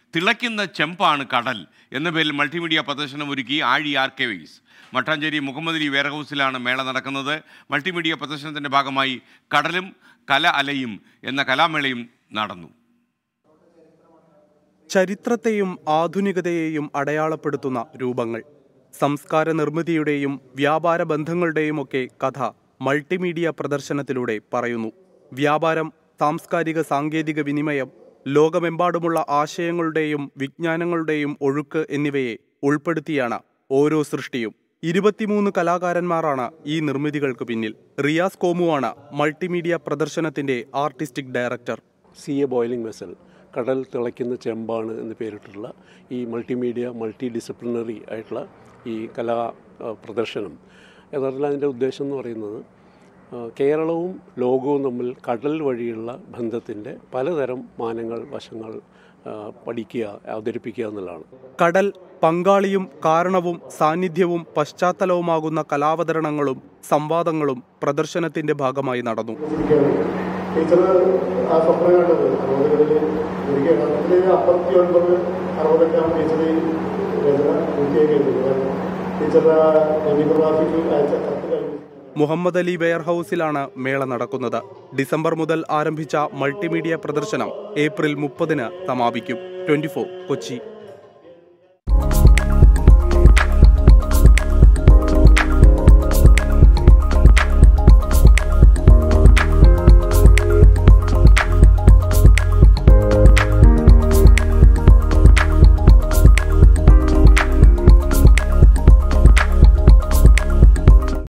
തിളയ്ക്കുന്ന ചെമ്പാണ് കടൽ എന്ന പേരിൽ മൾട്ടിമീഡിയ പ്രദർശനം ഒരുക്കി ആഴി ആർക്കൈവീസ് മട്ടാഞ്ചേരി മുഹമ്മദ് അലി വെയർ ഹൗസിലാണ് മേള നടക്കുന്നത് മൾട്ടിമീഡിയ പ്രദർശനത്തിൻ്റെ ഭാഗമായി കടലും കല അലയും എന്ന കലാമേളയും നടന്നു ചരിത്രത്തെയും ആധുനികതയെയും അടയാളപ്പെടുത്തുന്ന രൂപങ്ങൾ സംസ്കാര നിർമ്മിതിയുടെയും വ്യാപാര ബന്ധങ്ങളുടെയുമൊക്കെ കഥ മൾട്ടിമീഡിയ പ്രദർശനത്തിലൂടെ പറയുന്നു വ്യാപാരം സാംസ്കാരിക സാങ്കേതിക വിനിമയം ലോകമെമ്പാടുമുള്ള ആശയങ്ങളുടെയും വിജ്ഞാനങ്ങളുടെയും ഒഴുക്ക് എന്നിവയെ ഉൾപ്പെടുത്തിയാണ് ഓരോ സൃഷ്ടിയും ഇരുപത്തിമൂന്ന് കലാകാരന്മാരാണ് ഈ നിർമ്മിതികൾക്ക് പിന്നിൽ റിയാസ് കോമുവാണ് മൾട്ടിമീഡിയ പ്രദർശനത്തിന്റെ artistic director sea a boiling vessel കടൽ തിളയ്ക്കുന്ന ചെമ്പാണ് എന്ന് പേരിട്ടുള്ള ഈ മൾട്ടിമീഡിയ മൾട്ടി ഡിസിപ്ലിനറി ആയിട്ടുള്ള ഈ കലാ ആ, പ്രദർശനം യഥാർത്ഥത്തിൽ അതിൻ്റെ ഉദ്ദേശം എന്ന് പറയുന്നത് ആ, കേരളവും ലോകവും തമ്മിൽ കടൽ വഴിയുള്ള ബന്ധത്തിൻ്റെ പലതരം മാനങ്ങൾ വശങ്ങൾ ആ, പഠിക്കുക അവതരിപ്പിക്കുക എന്നുള്ളതാണ് കടൽ പങ്കാളിയും കാരണവും സാന്നിധ്യവും പശ്ചാത്തലവുമാകുന്ന കലാവതരണങ്ങളും സംവാദങ്ങളും പ്രദർശനത്തിന്റെ ഭാഗമായി നടന്നു ടീച്ചർ ആ സ്വപ്നം കണ്ടത് അറുപതുകളിൽ എനിക്ക് യഥാർത്ഥത്തിൽ അമ്പത്തി ഒൻപത് അറുപതൊക്കെയാണ് ടീച്ചർ ഈ രചന പൂർത്തിയാക്കിയത് ടീച്ചറുടെ നവീപ്രവാസിക്ക് അയച്ച കത്ത് കഴിഞ്ഞു മുഹമ്മദ് അലി വെയർ ഹൗസിലാണ് മേള നടക്കുന്നത് ഡിസംബർ മുതൽ ആരംഭിച്ച മൾട്ടിമീഡിയ പ്രദർശനം ഏപ്രിൽ മുപ്പതിന് സമാപിക്കും ട്വന്റി കൊച്ചി